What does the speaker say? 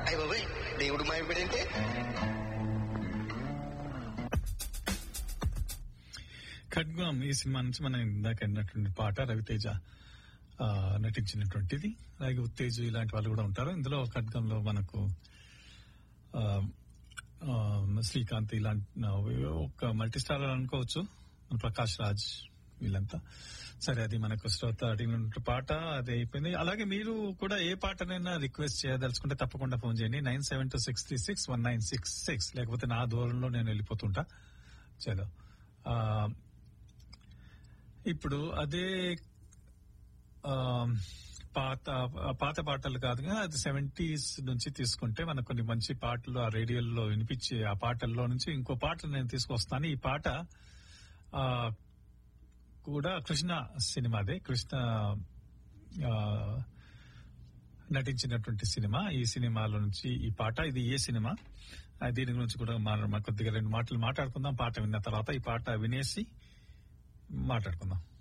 అయ్య బాబాయ్ దేవుడు మాయపడంటే ఖడ్గం ఈ సినిమా నుంచి మనం ఇందాక అన్నటువంటి పాట రవితేజ ఆ, నటించినటువంటిది అలాగే ఉత్తేజు ఇలాంటి వాళ్ళు కూడా ఉంటారు ఇందులో ఖడ్గంలో మనకు ఆ, ఆ, శ్రీకాంత్ ఇలాంటి ఆ, ఒక మల్టీ స్టార్ అనుకోవచ్చు ప్రకాష్ రాజ్ వీళ్ళంతా సరే అది మనకు శ్రోత అడిగిన పాట అది అయిపోయింది అలాగే మీరు కూడా ఏ పాటనైనా రిక్వెస్ట్ చేయదలుచుకుంటే తప్పకుండా ఫోన్ చేయండి nine seven two six three six one nine six six లేకపోతే నా దూరంలో నేను వెళ్ళిపోతుంటా చలో ఆ, ఇప్పుడు అదే ఆ, పాత పాత పాటలు కాదుగా అది సెవెంటీస్ నుంచి తీసుకుంటే మనకు కొన్ని మంచి పాటలు ఆ రేడియోలో వినిపించే ఆ పాటల్లో నుంచి ఇంకో పాట నేను తీసుకొస్తాను ఈ పాట ఆ, కూడా కృష్ణ సినిమాదే కృష్ణ ఆ, నటించినటువంటి సినిమా ఈ సినిమాలో నుంచి ఈ పాట ఇది ఏ సినిమా ఆ, దీని గురించి కూడా మనం కొద్దిగా రెండు మాటలు మాట్లాడుకుందాం పాట విన్న తర్వాత ఈ పాట వినేసి మాట్లాడుకుందాం